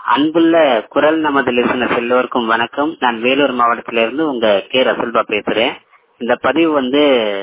அன்புள்ள குரல் நமது லிசனர்ஸ் எல்லோருக்கும் வணக்கம் நான் வேலூர் மாவட்டத்திலிருந்து உங்க கே ரசல்பா பேசுறேன் இந்த பதிவு வந்து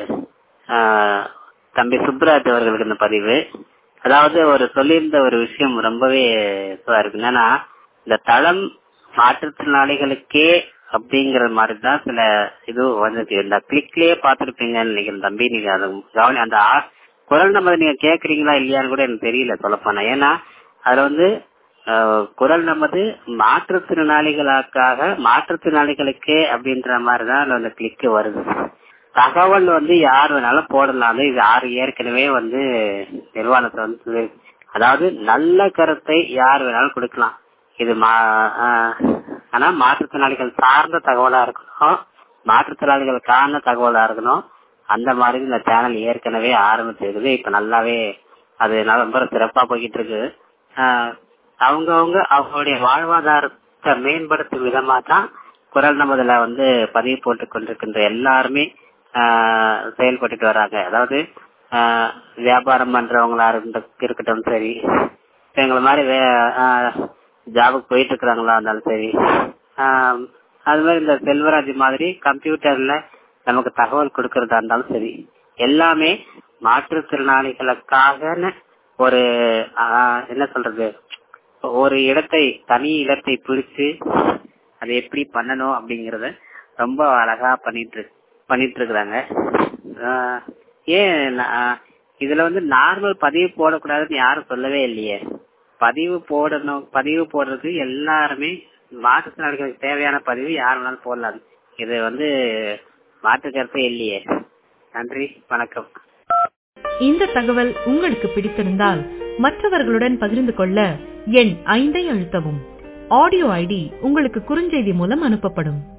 ஆஹ், தம்பி சுப்ராஜ் அவர்களுக்கு இந்த பதிவு அதாவது ஒரு சொல்லியிருந்த ஒரு விஷயம் ரொம்பவே இதுவா இருக்கு என்னன்னா இந்த தளம் மாற்றுத்திறனாளிகளுக்கே அப்படிங்கிற மாதிரி தான் சில இது வந்திருக்கு இந்த கிளிக்லயே பார்த்திருப்பீங்கன்னு நினைக்கிறேன் தம்பி நீங்க அது கவனி அந்த ஆ- குரல் நம்ம நீங்க கேக்குறீங்களா இல்லையான்னு கூட எனக்கு தெரியல சொல்லப்போனா ஏன்னா அதுல வந்து அஹ், குரல் நமது மாற்றுத்திறனாளிகளுக்காக மாற்றுத்திறனாளிகளுக்கே அப்படின்ற மாதிரி தான் அதுல அந்த கிளிக் வருது தகவல் வந்து யார் வேணாலும் போடலாம் அது இது யார் ஏற்கனவே வந்து நிர்வாணத்தை வந்து சொல்லி- அதாவது நல்ல கருத்தை யார் வேணாலும் கொடுக்கலாம் இது மா ஆஹ், ஆனா மாற்றுத்திறனாளிகள் சார்ந்த தகவலா இருக்கணும் மாற்றுத்திறனாளிகளுக்கான தகவலா இருக்கணும் அந்த மாதிரி இந்த சேனல் ஏற்கனவே ஆரம்பிச்சிருக்குது இப்ப நல்லாவே அது நல்ல ரொம்ப சிறப்பா போய்கிட்டு இருக்கு ஆஹ், அவங்கவங்க அவங்களுடைய வாழ்வாதாரத்தை மேம்படுத்தும் விதமா தான் குரல் நமதுல வந்து பதிவு போட்டுக் கொண்டிருக்கின்ற எல்லாருமே ஆஹ், செயல்பட்டுட்டு வராங்க அதாவது ஆஹ், வியாபாரம் பண்றவங்களா இருந்த- இருக்கட்டும் சரி இப்ப எங்களை மாதிரி ஜாபுக்கு போயிட்டு இருக்கிறாங்களா இருந்தாலும் சரி ஆஹ், அது மாதிரி இந்த செல்வராஜ் மாதிரி கம்ப்யூட்டர்ல நமக்கு தகவல் கொடுக்கறதா இருந்தாலும் சரி எல்லாமே மாற்றுத்திறனாளிகளுக்காக ஒரு ஆஹ், என்ன சொல்றது ஒரு இடத்தை தனி இடத்தை பிடிச்சு அதை எப்படி பண்ணணும் அப்படிங்கறத ரொம்ப அழகா பண்ணிட்டு இருக்கு- பண்ணிட்டு இருக்கிறாங்க ஆஹ், ஏன் நான் இதுல வந்து நார்மல் பதிவு போடக்கூடாதுன்னு யாரும் சொல்லவே இல்லையே பதிவு போடணும் பதிவு போடுறது எல்லாருமே மாற்றுத்திறனாளிகளுக்கு தேவையான பதிவு யார் வேணாலும் போடலாம் இது வந்து மாற்று கருத்தே இல்லையே நன்றி வணக்கம் இந்த தகவல் உங்களுக்கு பிடித்திருந்தால் மற்றவர்களுடன் பகிர்ந்து கொள்ள எண் ஐந்தை அழுத்தவும் ஆடியோ ஐடி உங்களுக்கு குறுஞ்செய்தி மூலம் அனுப்பப்படும்